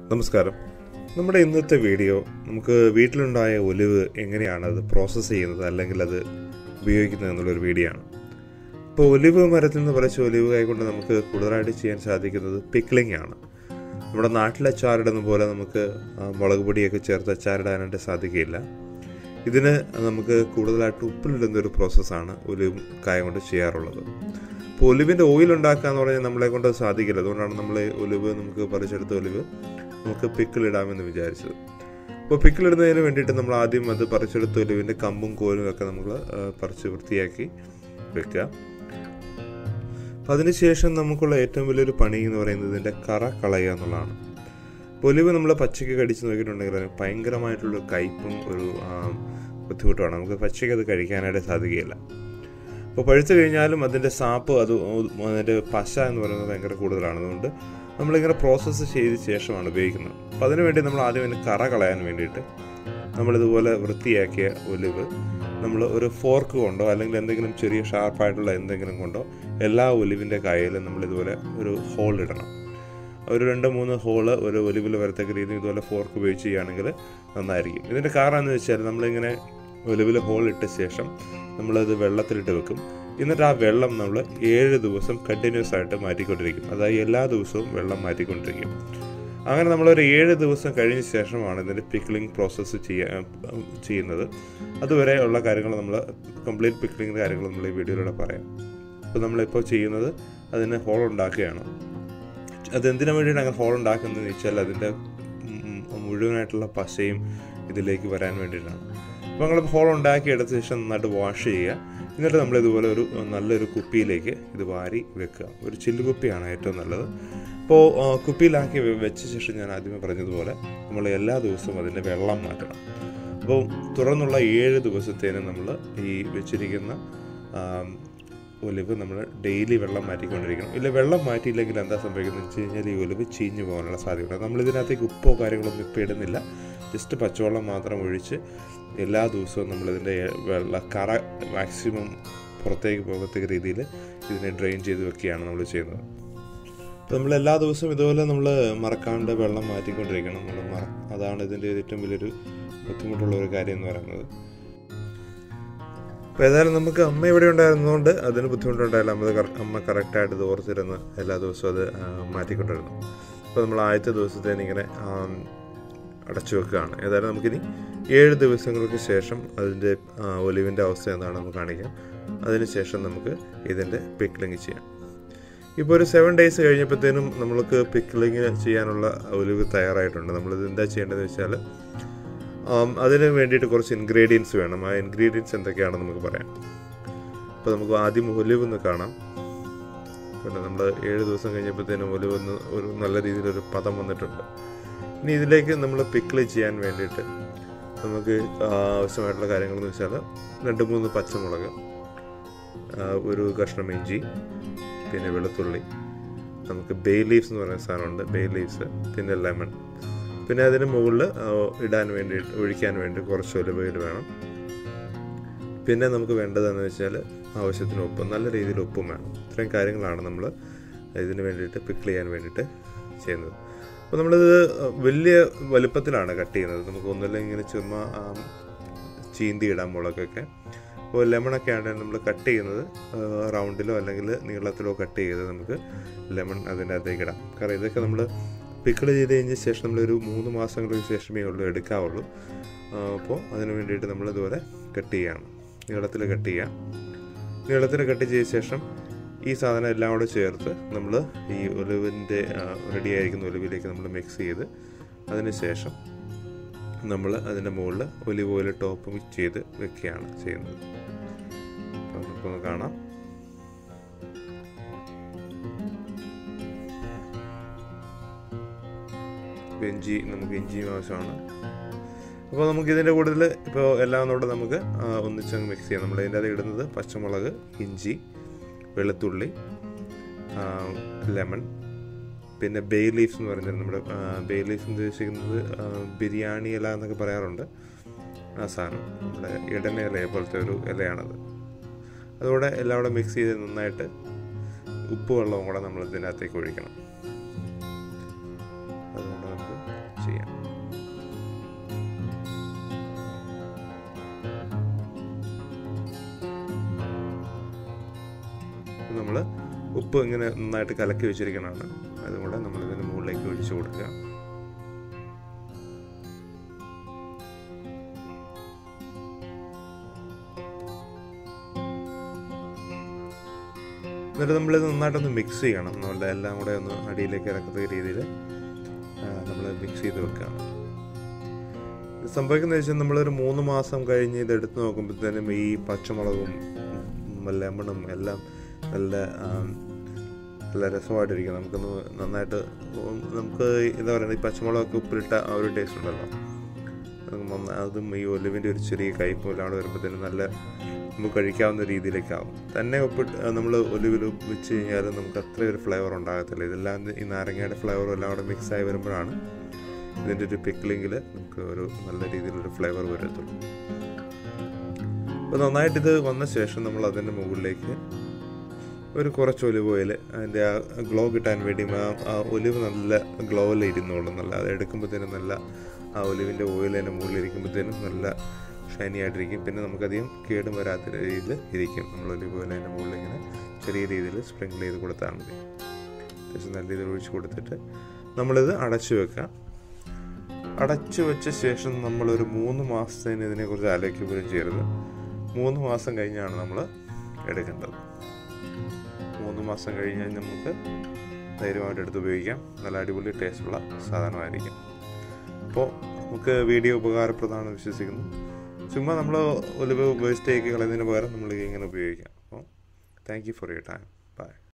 നമസ്കാരം നമ്മുടെ ഇന്നത്തെ വീഡിയോ നമുക്ക് വീട്ടിലുണ്ടായ ഒലിവ് എങ്ങനെയാണ് അത് പ്രോസസ്സ് ചെയ്യുന്നത് അല്ലെങ്കിൽ അത് ഉപയോഗിക്കുന്നത് എന്നുള്ളൊരു വീഡിയോ ആണ് ഇപ്പോൾ ഒലിവ് മരത്തിൽ നിന്ന് പറിച്ച ഒലിവ് കൈകൊണ്ട് നമുക്ക് കൂടുതലായിട്ട് ചെയ്യാൻ സാധിക്കുന്നത് പിക്ലിംഗ് ആണ് നമ്മുടെ നാട്ടിലെ അച്ചാറിടുന്ന പോലെ നമുക്ക് ആ, മുളക് പൊടിയൊക്കെ ചേർത്ത് അച്ചാറിടാനായിട്ട് സാധിക്കില്ല ഇതിന് നമുക്ക് കൂടുതലായിട്ട് ഉപ്പിലിടുന്ന ഒരു പ്രോസസ്സാണ് ഒലിവ് കായ കൊണ്ട് ചെയ്യാറുള്ളത് അപ്പോൾ ഒലിവിൻ്റെ ഓയിൽ ഉണ്ടാക്കുക എന്ന് പറഞ്ഞാൽ നമ്മളെ കൊണ്ട് അത് സാധിക്കില്ല അതുകൊണ്ടാണ് നമ്മൾ ഒലിവ് നമുക്ക് പറിച്ചെടുത്ത ഒലിവ് നമുക്ക് പിക്കിളിടാമെന്ന് വിചാരിച്ചത് അപ്പോൾ പിക്കിളിടുന്നതിന് വേണ്ടിയിട്ട് നമ്മൾ ആദ്യം അത് പറിച്ചെടുത്ത ഒലിവിൻ്റെ കമ്പും കോലും ഒക്കെ നമ്മൾ ആ, പറിച്ച് വൃത്തിയാക്കി വെക്കുക അപ്പം അതിനുശേഷം നമുക്കുള്ള ഏറ്റവും വലിയൊരു പണി എന്ന് പറയുന്നത് ഇതിൻ്റെ കറ കളയുക എന്നുള്ളതാണ് അപ്പോൾ ഒലിവ് നമ്മൾ പച്ചയ്ക്ക് കടിച്ച് നോക്കിയിട്ടുണ്ടെങ്കിൽ അതിന് ഭയങ്കരമായിട്ടുള്ള കയ്പും ഒരു ആ, ബുദ്ധിമുട്ടുമാണ് നമുക്ക് പച്ചയ്ക്ക് അത് കഴിക്കാനായിട്ട് സാധിക്കുകയില്ല അപ്പോൾ പഴുത്ത് കഴിഞ്ഞാലും അതിൻ്റെ സാപ്പ് അത് അതിൻ്റെ പശ എന്ന് പറയുന്നത് ഭയങ്കര കൂടുതലാണ് അതുകൊണ്ട് നമ്മളിങ്ങനെ പ്രോസസ്സ് ചെയ്ത ശേഷമാണ് ഉപയോഗിക്കുന്നത് അപ്പോൾ അതിനുവേണ്ടി നമ്മൾ ആദ്യം അതിന് കറ കളയാൻ വേണ്ടിയിട്ട് നമ്മളിതുപോലെ വൃത്തിയാക്കിയ ഒലിവ് നമ്മൾ ഒരു ഫോർക്ക് കൊണ്ടോ അല്ലെങ്കിൽ എന്തെങ്കിലും ചെറിയ ഷാർപ്പായിട്ടുള്ള എന്തെങ്കിലും കൊണ്ടോ എല്ലാ ഒലിവിൻ്റെ കായയിലും നമ്മളിതുപോലെ ഒരു ഹോൾ ഇടണം ഒരു രണ്ട് മൂന്ന് ഹോള് ഒരു ഒലിവിൽ വരത്തക്ക രീതിയിൽ ഇതുപോലെ ഫോർക്ക് ഉപയോഗിച്ച് ചെയ്യുകയാണെങ്കിൽ നന്നായിരിക്കും ഇതിൻ്റെ കാരണം എന്ന് വെച്ചാൽ നമ്മളിങ്ങനെ ഒലിവിൽ ഹോൾ ഇട്ട ശേഷം നമ്മളത് വെള്ളത്തിലിട്ട് വെക്കും എന്നിട്ട് ആ വെള്ളം നമ്മൾ ഏഴ് ദിവസം കണ്ടിന്യൂസ് ആയിട്ട് മാറ്റിക്കൊണ്ടിരിക്കും അതായത് എല്ലാ ദിവസവും വെള്ളം മാറ്റിക്കൊണ്ടിരിക്കും അങ്ങനെ നമ്മളൊരു ഏഴ് ദിവസം കഴിഞ്ഞ ശേഷമാണ് ഇതിൻ്റെ പിക്ലിംഗ് പ്രോസസ്സ് ചെയ്യാ ചെയ്യുന്നത് അതുവരെ ഉള്ള കാര്യങ്ങൾ നമ്മൾ കംപ്ലീറ്റ് പിക്ലിംഗ് കാര്യങ്ങൾ നമ്മൾ ഈ വീഡിയോയിലൂടെ പറയാം അപ്പോൾ നമ്മളിപ്പോൾ ചെയ്യുന്നത് അതിന് ഹോൾ ഉണ്ടാക്കുകയാണ് അതെന്തിനു വേണ്ടിയിട്ട് അങ്ങനെ ഹോൾ ഉണ്ടാക്കുന്നതെന്ന് വെച്ചാൽ അതിൻ്റെ ഉം, മുഴുവനായിട്ടുള്ള പശയും ഇതിലേക്ക് വരാൻ വേണ്ടിയിട്ടാണ് അപ്പോൾ നമ്മൾ ഹോൾ ഉണ്ടാക്കി എടുത്ത ശേഷം നന്നായിട്ട് വാഷ് ചെയ്യുക എന്നിട്ട് നമ്മൾ ഇതുപോലെ ഒരു നല്ലൊരു കുപ്പിയിലേക്ക് ഇത് വാരി വെക്കുക ഒരു ചില്ലുകുപ്പിയാണ് ഏറ്റവും നല്ലത് അപ്പോൾ ആ, കുപ്പിയിലാക്കി വെ- വെച്ച ശേഷം ഞാൻ ആദ്യമേ പറഞ്ഞതുപോലെ നമ്മൾ എല്ലാ ദിവസവും അതിൻ്റെ വെള്ളം മാറ്റണം അപ്പോൾ തുടർന്നുള്ള ഏഴ് ദിവസത്തേന് നമ്മൾ ഈ വെച്ചിരിക്കുന്ന ആം, ഒലിവ് നമ്മൾ ഡെയിലി വെള്ളം മാറ്റിക്കൊണ്ടിരിക്കണം ഇല്ല വെള്ളം മാറ്റിയില്ലെങ്കിൽ എന്താ സംഭവിക്കുന്നത് വെച്ച് കഴിഞ്ഞാൽ ഈ ഒലിവ് ചീഞ്ഞു പോകാനുള്ള സാധ്യതയുണ്ട് നമ്മൾ ഇതിനകത്തേക്ക് ഉപ്പോ കാര്യങ്ങളൊന്നും ഇപ്പം ഇടുന്നില്ല ജസ്റ്റ് പച്ചവെള്ളം മാത്രം ഒഴിച്ച് എല്ലാ ദിവസവും നമ്മളിതിൻ്റെ വെള്ള കറ മാക്സിമം പുറത്തേക്ക് പോകത്തക്ക രീതിയിൽ ഇതിനെ ഡ്രെയിൻ ചെയ്ത് വെക്കുകയാണ് നമ്മൾ ചെയ്യുന്നത് അപ്പോൾ നമ്മൾ എല്ലാ ദിവസവും ഇതുപോലെ നമ്മൾ മറക്കാണ്ട് വെള്ളം മാറ്റിക്കൊണ്ടിരിക്കണം നമ്മൾ മറ അതാണ് ഇതിൻ്റെ ഏറ്റവും വലിയൊരു ബുദ്ധിമുട്ടുള്ള ഒരു കാര്യം എന്ന് പറയുന്നത് അപ്പോൾ ഏതായാലും നമുക്ക് അമ്മ ഇവിടെ ഉണ്ടായിരുന്നതുകൊണ്ട് അതിന് ബുദ്ധിമുട്ടുണ്ടായില്ല അമ്മ ഇത് കറ- അമ്മ കറക്റ്റായിട്ട് ഇത് ഓർത്തിരുന്ന് എല്ലാ ദിവസവും അത് ആ, മാറ്റിക്കൊണ്ടിരുന്നു അപ്പോൾ നമ്മൾ ആദ്യത്തെ ദിവസത്തേന് ഇങ്ങനെ ആം, അടച്ചു വെക്കുകയാണ് ഏതായാലും നമുക്കിനി ഏഴ് ദിവസങ്ങൾക്ക് ശേഷം അതിൻ്റെ ഒലിവിൻ്റെ അവസ്ഥ എന്താണെന്ന് നമുക്ക് കാണിക്കാം അതിനുശേഷം നമുക്ക് ഇതിൻ്റെ പിക്ലിങ് ചെയ്യാം ഇപ്പോൾ ഒരു സെവൻ ഡേയ്സ് കഴിഞ്ഞപ്പോഴത്തേനും നമ്മൾക്ക് പിക്ലിങ് ചെയ്യാനുള്ള ഒലിവ് തയ്യാറായിട്ടുണ്ട് നമ്മളിത് എന്താ ചെയ്യേണ്ടതെന്ന് വെച്ചാൽ ആം, അതിന് വേണ്ടിയിട്ട് കുറച്ച് ഇൻഗ്രീഡിയൻസ് വേണം ആ ഇൻഗ്രീഡിയൻസ് എന്തൊക്കെയാണെന്ന് നമുക്ക് പറയാം അപ്പോൾ നമുക്ക് ആദ്യം ഒലിവ് ഒന്ന് കാണാം പിന്നെ നമ്മൾ ഏഴ് ദിവസം കഴിഞ്ഞപ്പോഴത്തേനും ഒലിവ് ഒന്ന് ഒരു നല്ല രീതിയിലൊരു പദം വന്നിട്ടുണ്ട് ഇനി ഇതിലേക്ക് നമ്മൾ പിക്കിൾ ചെയ്യാൻ വേണ്ടിയിട്ട് നമുക്ക് ആവശ്യമായിട്ടുള്ള കാര്യങ്ങളെന്ന് വെച്ചാൽ രണ്ട് മൂന്ന് പച്ചമുളക് ആ, ഒരു കഷ്ണം ഇഞ്ചി പിന്നെ വെളുത്തുള്ളി നമുക്ക് ബേ ലീവ്സ് എന്ന് പറയുന്ന സാധനമുണ്ട് ബേ ലീവ്സ് പിന്നെ ലെമൺ പിന്നെ അതിന് മുകളിൽ ഇടാൻ വേണ്ടി ഒഴിക്കാൻ വേണ്ടി കുറച്ച് ഒലിവയിൽ വേണം പിന്നെ നമുക്ക് വേണ്ടതെന്ന് വെച്ചാൽ ആവശ്യത്തിന് ഉപ്പ് നല്ല രീതിയിൽ ഉപ്പും വേണം ഇത്രയും കാര്യങ്ങളാണ് നമ്മൾ ഇതിന് വേണ്ടിയിട്ട് പിക്കിൾ ചെയ്യാൻ വേണ്ടിയിട്ട് ചെയ്യുന്നത് അപ്പോൾ നമ്മളിത് വലിയ വലുപ്പത്തിലാണ് കട്ട് ചെയ്യുന്നത് നമുക്ക് ഒന്നുമില്ലെങ്കിൽ ഇങ്ങനെ ചുമ്മാ ആ, ചീന്തി ഇടാം മുളകൊക്കെ അപ്പോൾ ലെമണൊക്കെ ആണെങ്കിൽ നമ്മൾ കട്ട് ചെയ്യുന്നത് റൗണ്ടിലോ അല്ലെങ്കിൽ നീളത്തിലോ കട്ട് ചെയ്ത് നമുക്ക് ലെമൺ അതിൻ്റെ അകത്തേക്ക് ഇടാം കാരണം ഇതൊക്കെ നമ്മൾ പിക്കിൾ ചെയ്ത് കഴിഞ്ഞ ശേഷം നമ്മളൊരു മൂന്ന് മാസങ്ങൾക്ക് ശേഷമേ ഉള്ളൂ എടുക്കാവുള്ളൂ ആ, അപ്പോൾ അതിന് വേണ്ടിയിട്ട് നമ്മൾ ഇതുപോലെ കട്ട് ചെയ്യുകയാണ് നീളത്തിൽ കട്ട് ചെയ്യുക നീളത്തിൽ കട്ട് ചെയ്ത ശേഷം ഈ സാധനം എല്ലാം കൂടെ ചേർത്ത് നമ്മൾ ഈ ഒലിവിൻ്റെ റെഡി ആയിരിക്കുന്ന ഒലിവിലേക്ക് നമ്മൾ മിക്സ് ചെയ്ത് അതിന് ശേഷം നമ്മൾ അതിൻ്റെ മുകളിൽ ഒലിവ് ഓയിൽ ടോപ്പ് ചെയ്ത് വെക്കുകയാണ് ചെയ്യുന്നത് അപ്പോൾ നമുക്കൊന്ന് കാണാം ഇപ്പൊ ഇഞ്ചി നമുക്ക് ഇഞ്ചിയും ആവശ്യമാണ് അപ്പോൾ നമുക്ക് ഇതിൻ്റെ കൂടുതൽ ഇപ്പോൾ എല്ലാം ഒന്നുകൂടെ നമുക്ക് ആ, ഒന്നിച്ചങ്ങ് മിക്സ് ചെയ്യാം നമ്മൾ ഇതിൻ്റെ അത് ഇടുന്നത് പച്ചമുളക് ഇഞ്ചി വെളുത്തുള്ളി ലെമൺ പിന്നെ ബേ ലീഫ്സ് എന്ന് പറയുന്നത് നമ്മുടെ ബേ ലീഫ്സ് എന്ന് ഉദ്ദേശിക്കുന്നത് ആ, ബിരിയാണി ഇല എന്നൊക്കെ പറയാറുണ്ട് ആ സാധനം നമ്മുടെ ഇടന ഇല പോലത്തെ ഒരു ഇലയാണത് അതുകൂടെ എല്ലാം കൂടെ മിക്സ് ചെയ്ത് നന്നായിട്ട് ഉപ്പ് വെള്ളവും കൂടെ നമ്മൾ ഇതിനകത്തേക്ക് ഒഴിക്കണം അതുകൊണ്ട് നമുക്ക് ഉപ്പ് ഇങ്ങനെ നന്നായിട്ട് കലക്കി വെച്ചിരിക്കുന്നതാണ് അതുകൂടെ നമ്മളിതിന് മുകളിലേക്ക് ഒഴിച്ചു കൊടുക്കുക എന്നിട്ട് നമ്മളിത് നന്നായിട്ടൊന്ന് മിക്സ് ചെയ്യണം നമ്മളുടെ എല്ലാം കൂടെ ഒന്ന് അടിയിലേക്ക് ഇറക്കത്തക്ക രീതിയിൽ നമ്മൾ മിക്സ് ചെയ്ത് വെക്കുകയാണ് ഇത് സംഭവിക്കുന്നത് വെച്ചാൽ നമ്മളൊരു മൂന്ന് മാസം കഴിഞ്ഞ് ഇത് എടുത്ത് നോക്കുമ്പോഴത്തേനും ഈ പച്ചമുളകും ഉം, ലെമണും എല്ലാം നല്ല ആ, നല്ല രസമായിട്ടിരിക്കും നമുക്കൊന്ന് നന്നായിട്ട് ഉം, നമുക്ക് എന്താ പറയുക ഈ പച്ചമുളകൊക്കെ ഉപ്പിലിട്ട ആ ഒരു ടേസ്റ്റ് ഉണ്ടല്ലോ അത് നന്ന- അതും ഈ ഒലിവിൻ്റെ ഒരു ചെറിയ കയ്പും എല്ലാം കൂടെ വരുമ്പോഴത്തേനും നല്ല നമുക്ക് കഴിക്കാവുന്ന രീതിയിലേക്കാവും തന്നെ ഉപ്പിട്ട് നമ്മൾ ഒലിവിൽ വെച്ച് കഴിഞ്ഞാൽ നമുക്ക് അത്ര ഒരു ഫ്ലേവർ ഉണ്ടാകത്തില്ല ഇതെല്ലാം ഈ നാരങ്ങയുടെ ഫ്ലേവറും എല്ലാം കൂടെ മിക്സ് ആയി വരുമ്പോഴാണ് ഇതിൻ്റെ ഒരു പിക്കിളിങ്ങിൽ നമുക്ക് ഒരു നല്ല രീതിയിലൊരു ഫ്ലേവർ വരത്തുള്ളൂ അപ്പോൾ നന്നായിട്ട് ഇത് വന്ന ശേഷം നമ്മൾ അതിൻ്റെ മുകളിലേക്ക് ഒരു കുറച്ച് ഒലിവ് ഓയിൽ അതിൻ്റെ ആ ഗ്ലോ കിട്ടാൻ വേണ്ടി ആ ആ ഒലിവ് നല്ല ഗ്ലോയിൽ ഇരുന്നോളും നല്ല അത് എടുക്കുമ്പോഴത്തേനും നല്ല ആ ഒലിവിൻ്റെ ഓയിൽ അതിൻ്റെ മുകളിൽ ഇരിക്കുമ്പോഴത്തേനും നല്ല ഷൈനി ആയിട്ടിരിക്കും പിന്നെ നമുക്കധികം കേടും വരാത്ത രീതിയിൽ ഇരിക്കും നമ്മൾ ഒലിവ് ഓയിൽ അതിൻ്റെ മുകളിൽ ഇങ്ങനെ ചെറിയ രീതിയിൽ സ്പ്രിങ്കിൾ ചെയ്ത് കൊടുത്താൽ മതി അത്യാവശ്യം നല്ല രീതിയിൽ ഒഴിച്ച് കൊടുത്തിട്ട് നമ്മളിത് അടച്ചു വെക്കാം അടച്ചു വെച്ച ശേഷം നമ്മളൊരു മൂന്ന് മാസത്തിന് ഇതിനെക്കുറിച്ച് ആലോചിക്കുകയും ചെയ്യരുത് മൂന്ന് മാസം കഴിഞ്ഞാണ് നമ്മൾ എടുക്കേണ്ടത് മൂന്ന് മാസം കഴിഞ്ഞാൽ നമുക്ക് ധൈര്യമായിട്ട് എടുത്ത് ഉപയോഗിക്കാം നല്ല അടിപൊളി ടേസ്റ്റുള്ള സാധനമായിരിക്കും അപ്പോൾ നമുക്ക് വീഡിയോ ഉപകാരപ്രദമാണെന്ന് വിശ്വസിക്കുന്നു ചുമ്മാ നമ്മൾ ഒലിവ് വേസ്റ്റ് ആക്കി കളയുന്നതിന് പകരം നമ്മൾ ഇങ്ങനെ ഉപയോഗിക്കാം അപ്പോൾ thank you for your time by